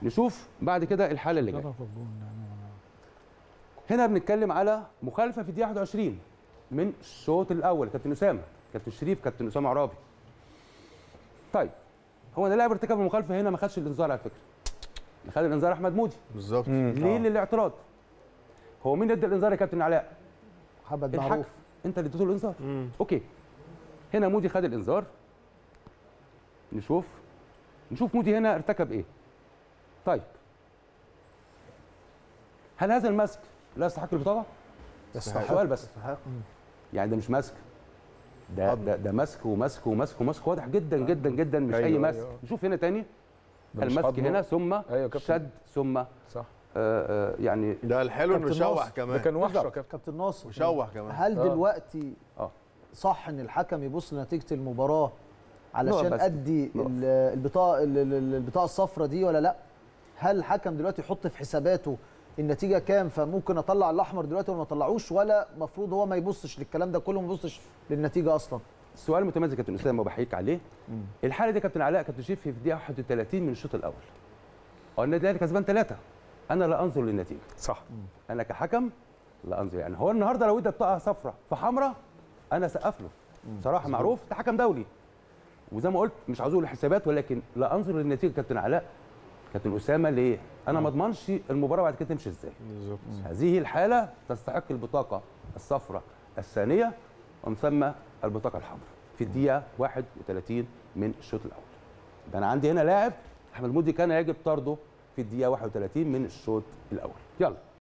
نشوف بعد كده الحاله اللي جايه هنا بنتكلم على مخالفه في الدقيقه 21 من الشوط الاول كابتن اسامه كابتن شريف كابتن اسامه عرابي طيب هو ده لاعب ارتكب المخالفه هنا ما خدش الانذار على فكره اللي خد الانذار احمد مودي بالظبط ليه للاعتراض هو مين ادى الانذار يا كابتن علاء محمد الحكم معروف انت اللي اديته الانذار اوكي هنا مودي خد الانذار نشوف نشوف مودي هنا ارتكب ايه طيب هل هذا المسك لا يستحق البطاقه سؤال بس يستحق. يعني ده مش مسك ده ده, ده مسك ومسك ومسك ومسك واضح جدا جدا جدا مش أيوة، اي مسك أيوة. نشوف هنا تاني ده مش المسك حضنه. هنا ثم أيوة كابتن. شد ثم آه صح آه يعني ده الحلو انه كابتن شوح ناصر. ده كمان كان وحشه بالظبط. كابتن كابتن ناصر وشوح كمان هل آه. دلوقتي اه صح ان الحكم يبص لنتيجه المباراه علشان بس. ادي نقف. ال- البطاقه ال- ال- البطاقه الصفراء دي ولا لا هل الحكم دلوقتي يحط في حساباته النتيجه كام فممكن اطلع الاحمر دلوقتي ولا ما اطلعوش ولا المفروض هو ما يبصش للكلام ده كله ما يبصش للنتيجه اصلا السؤال المتميز يا كابتن اسامه وبحييك عليه الحاله دي يا كابتن علاء كابتن شريف في الدقيقه 31 من الشوط الاول اه النادي الاهلي كسبان ثلاثه انا لا انظر للنتيجه صح انا كحكم لا انظر يعني هو النهارده لو ادى بطاقه صفراء في حمراء انا سقف له بصراحه معروف ده حكم دولي وزي ما قلت مش عاوز اقول الحسابات ولكن لا انظر للنتيجه كابتن علاء كابتن اسامه ليه؟ انا ما اضمنش المباراه بعد كده تمشي ازاي بالظبط هذه الحاله تستحق البطاقه الصفراء الثانيه ومن ثم البطاقه الحمراء في الدقيقه 31 من الشوط الاول ده انا عندي هنا لاعب احمد مودي كان يجب طرده في الدقيقه 31 من الشوط الاول يلا